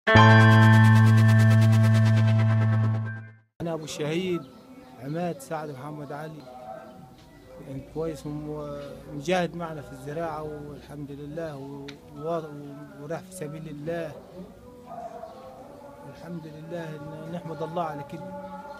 أنا أبو الشهيد عماد سعد محمد علي يعني كويس ومجاهد معنا في الزراعة والحمد لله و- و- وراح في سبيل الله الحمد لله إن- نحمد الله على كده